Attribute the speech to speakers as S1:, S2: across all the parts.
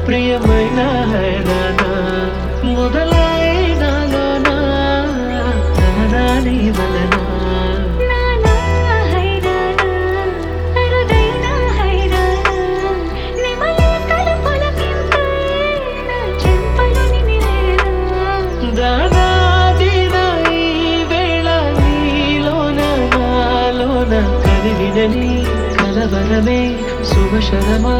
S1: ప్రియమైన హైరానా మొదలైనాలోనా నాని వలనా
S2: నానా హైరానా అరుదైన హైరానా నెమలి కలుపులకింతే నా చెంపలని నిలేనా
S1: దానాదిన ఈ వేళ నీలోన నాలోన కదిలినని కలవరమే శుభశరమా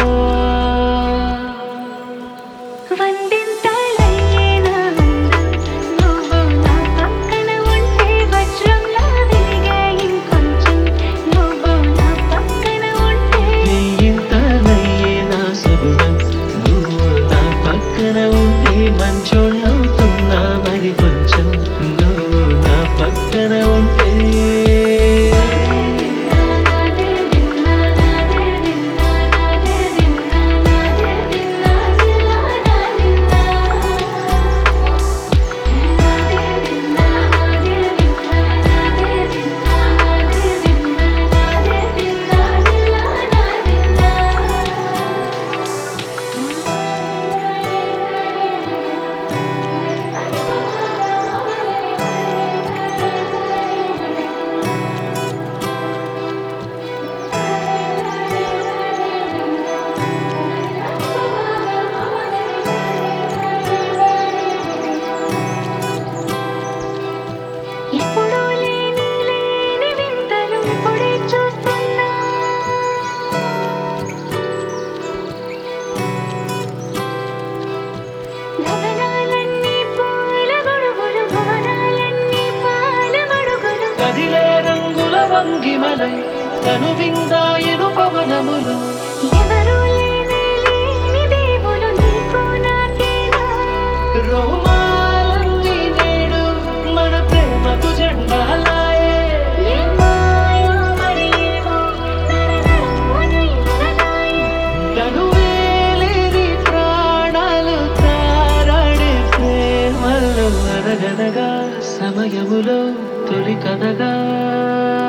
S2: వందింతలయ్యేనా నువ్వు నా పక్కన ఉంటే వజ్రంలా వెలిగే ఇంకొంచెం నువ్వు నా పక్కన ఉంటే
S1: ఇంతనయ్యే నా సుగుణం నువ్వు నా పక్కన ఉంటే మంచోళ్ళవుతున్నా మరి కొంచెం నువ్వు నా పక్కన ఉంటే
S2: ఎప్పుడూ లేని లేని వింతలు ఇప్పుడే చూస్తున్నా గగనాలన్నీ పూల గొడుగులు భవనాలన్నీ పాల గొడుగులు
S1: కదిలే రంగుల వంగిమలై తను విందాయను పవనములు
S2: ఎవరూ లేని లేని దేవులు నీకు నాకేనా
S1: రోమాలన్నీ నేడు మన ప్రేమకు జెండాలాయే
S2: ఏమాయో మరి ఏమో నరనరమున ఇరగాయే
S1: తను వేలేని ప్రాణాలు తారాడే ప్రేమలో అనగనగా సమయములో తొలి కథగా